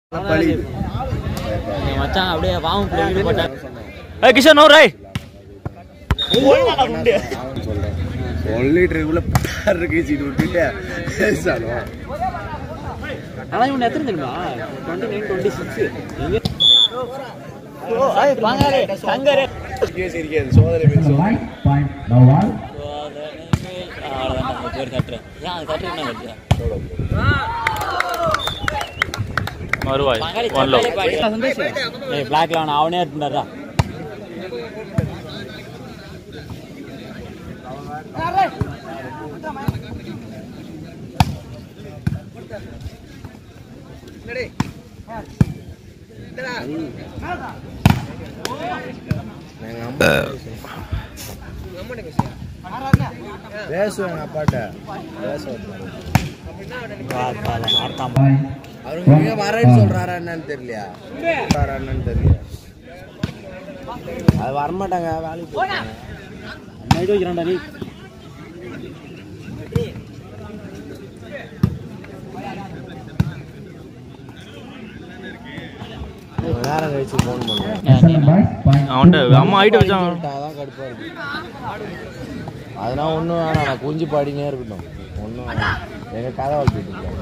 பழி என் மச்சான் அப்படியே வாங்க பிள்ளை ஈடுபட்டான் ஏய் கிஷன் நோ ரை சொல்றேன் சொல்லிட்டு இருக்குள்ள இருக்கு சீட்டு விட்டுட்டு பேசணும் ஆனா இவன் எத்தனை தெரியுமா டுவெண்ட்டி நைன் டுவெண்ட்டி சிக்ஸ் எங்க ஓ ஐய் பாங்காரே சங்கரே சிரிக்காது சோதனை பேர் சோதனை Right, point, now one. அவ்வளோதான் நம்ம பேர் கட்டுறேன் ஏன் அது கட்டுறேன் என்ன கட்டுறேன் மறுவாய் பங்காளி ஒன் லவ் சந்தாலே பாடி. சந்தோஷ் ஏய் பிளாக்ல அவன் அவனே இருந்தாரா பேசுவேன் அப்பாட்ட பேசுவேன் Point. அவருக்கு இங்க வரேன்னு சொல்றாரா என்னன்னு தெரியலையா சொல்றாரா என்னன்னு தெரியல அது வரமாட்டாங்க வேலைக்கு போறாங்க நைட் வைக்கிறான்டா நீ நேரம் கழிச்சு ஃபோன் பண்ணுவேன் Excellent, boys. Point. அவன்கிட்ட two, அம்மா ஹைட் வச்சான் அதான் கடுப்பா இருக்கு அதெல்லாம் ஒன்றும் வேணாம் நான் குஞ்சு பாடினே இருக்கட்டும் ஒன்றும் வேணாம் எங்கள் கதை வளர்த்துட்டு இருக்கேன்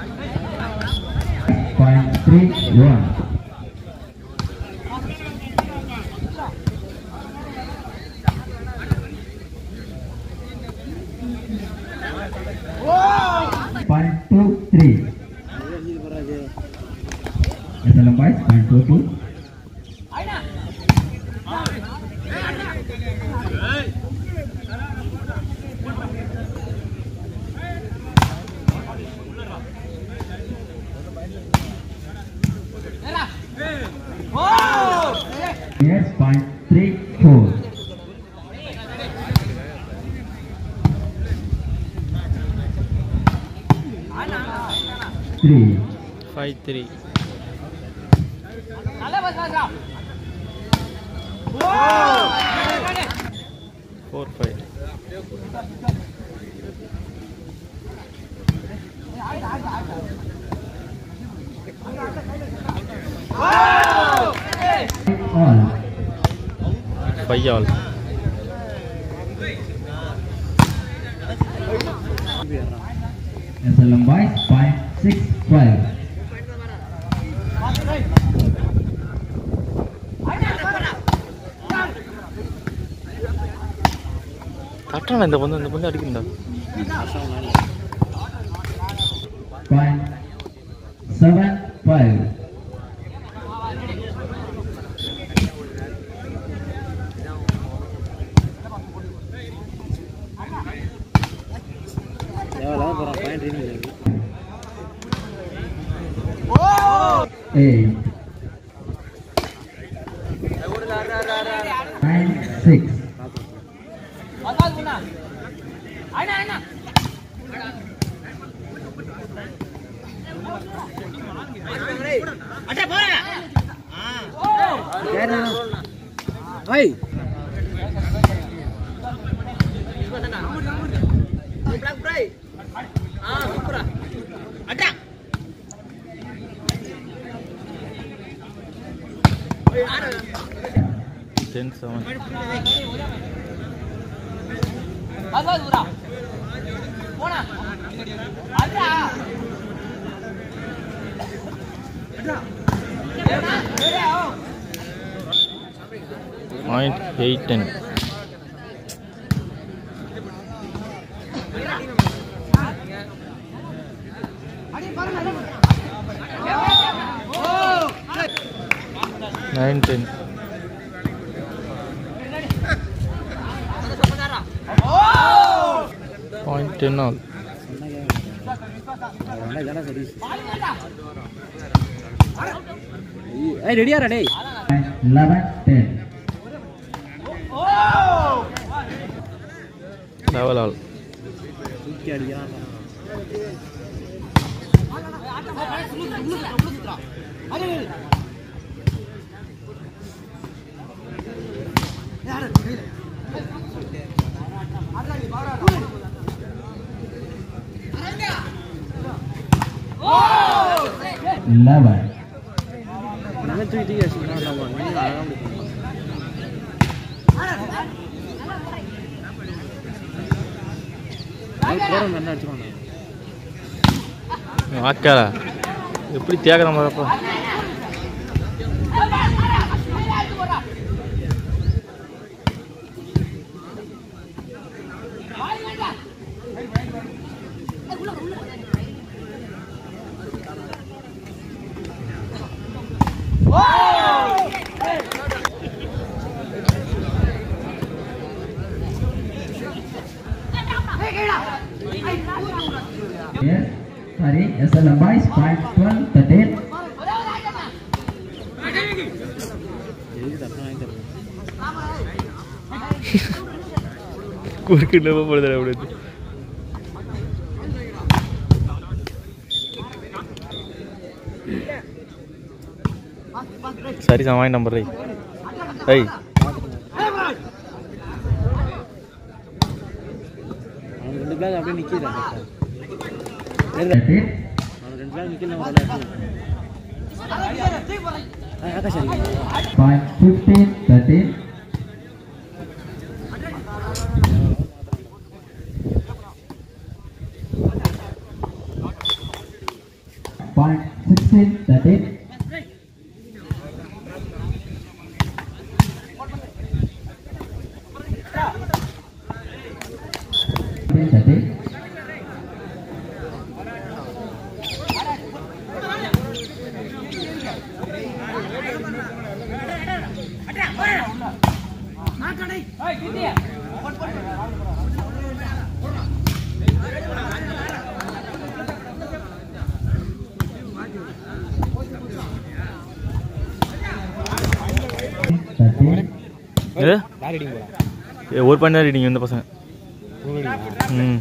Point three, one. Point two, three. Excellent, boys. Point two, two. Yes, point three, four. Three. Five three four five All. Five all SLM boys, point six, five. தட்டான இந்த பொண்ணு இந்த பொண்ணு அடிக்கண்டா Point seven, five. தேவையில்லாத போகிறான் point ரீனிங் Eight. Nine, six. ஐய் ten seven point eight ten nine ten point ten all ஏய் ரெடியாரா டேய் Point eleven, ten. Level all தூக்கி அடிக்கிறான் eleven. நானே தூக்கி தூக்கி வச்சுக்கலாம் நம்ம நீ அழகாக முடியும் போகிறோம் என்ன அடிச்சிருவாங்க வாக்காளா எப்படி தேக்கிற மாதிரிப்பா Yes. Sorry. SL boys. Point 12, 13. எதுக்கு தப்பு வாங்கி தரணும் குறுக்கு நம்ம போடுதல அப்படி சரி சார் வாங்கி நம்பர் ஐய் அவனுக்கு ரெண்டு பேக் அப்படியே நிற்கிறான் 13. அவன் ரெண்டு பேக் நிற்கல ஒரு ஆகாஷ் அடிக்கிறான் Point 15, 13. Point 16, 13. Thirteen. Thirteen. இது யார் அடிக்க போகிறான் ஏ, ஒரு பண்ணி தான் ரீடிங் இந்த பசங்க ம்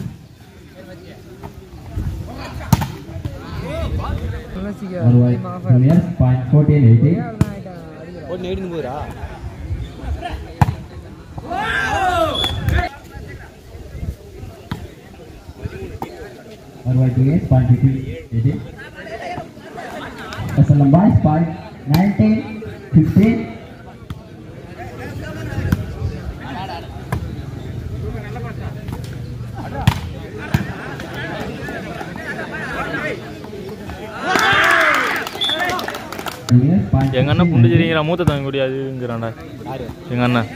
Otherwise, juniors, point 14, 18. ஒரு நேடின்னு போகிறா Otherwise, juniors, point 15, 18. SLM boys, point 19, 15. Juniors, point எங்கள் அண்ணன் 15, புண்டுச்சிரிங்கிறான் மூத்த தங்க முடியாதுங்கிறான்டா யாரு எங்கள் அண்ணன்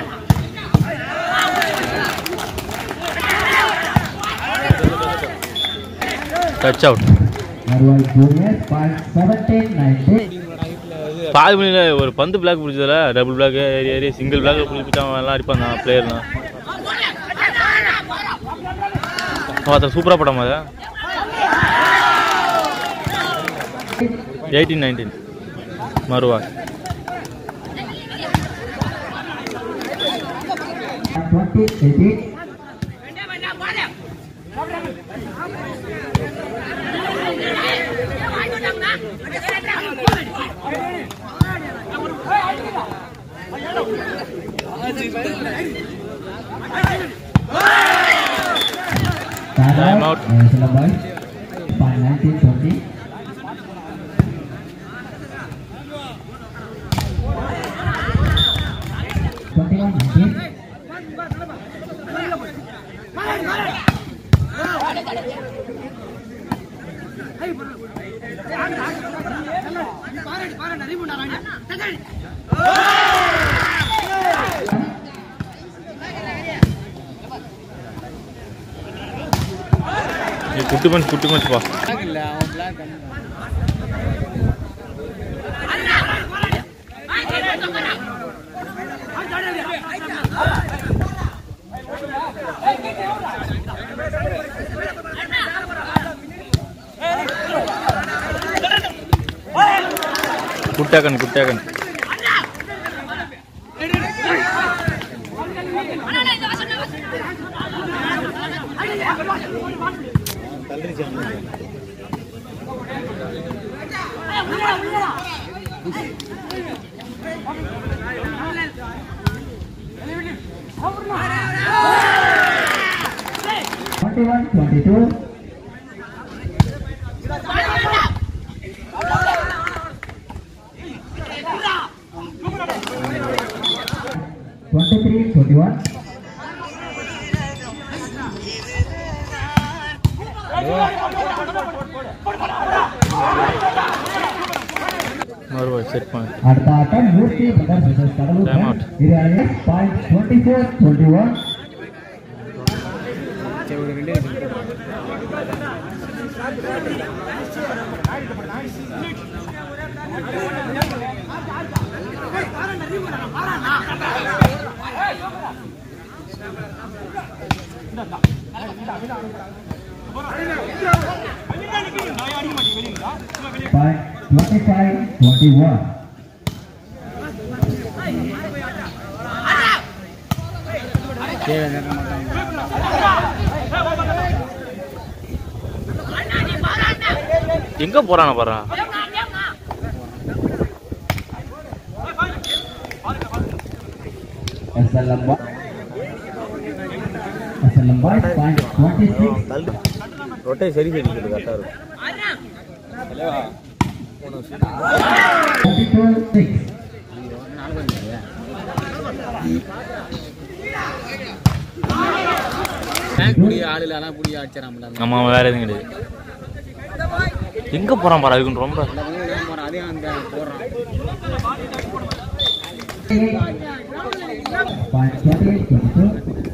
touch out Otherwise, juniors, point 17, 19. பாதி மணியில் ஒரு பந்து பிளாக் பிடிச்சதில்ல டபுள் பிளாக் ஏறி ஏறி சிங்கிள் பிளாக் பிடிச்சிட்டு அவன் எல்லாம் அடிப்பான் தான் பிளேயர்லாம் ஒருத்தர் சூப்பராக படம் அது எயிட்டீன் நைன்டீன் மறுவா Twenty, eighteen. Time Time out. out. Uh, Sela boys. By 19, 20. Twenty-one, nineteen. நீ குட்டு பஞ்ச் குட்டு பஞ்ச் பா பிளாக் இல்லை அவன் பிளாக் குட்டாக்கன் குட்டாக்கன் Twenty-one, twenty-two. 21. மறுபடியும் செட் பண்ணு அடுத்த ஆட்டம் Murthy brothers versus Cuddalore Time out. இது அணியில் point twenty four twenty one சரி ஒரு ரெண்டு நிமிஷம். Point twenty five twenty one கீழே நிற்க மாட்டாங்க எங்க போறான பாரு SLM boys SLM boys point twenty six தள்ளு ரொட்டை சரி செடிக்கிறது கரெக்டாக இருக்கும் டுவெண்ட்டி டூ சிக்ஸ் பேங்க் புடி ஆள் இல்லை அதான் புடி அடிச்சிடறான் நம்ம வேற எதுவும் கிடையாது எங்க போறான் பாரு அதுக்குன்னு ரொம்ப அந்த பக்கம் ஏன் போகிறான் அதையும் அந்த போடுறான் point twenty eight twenty two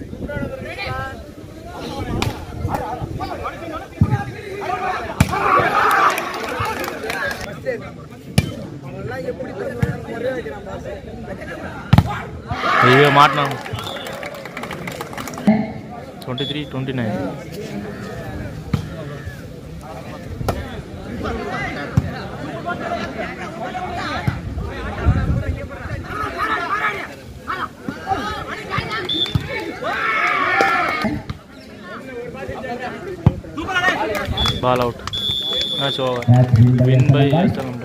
ஐயோ மாட்டினான் twenty three twenty nine ball out match over Match win by win by SLM boys. SLM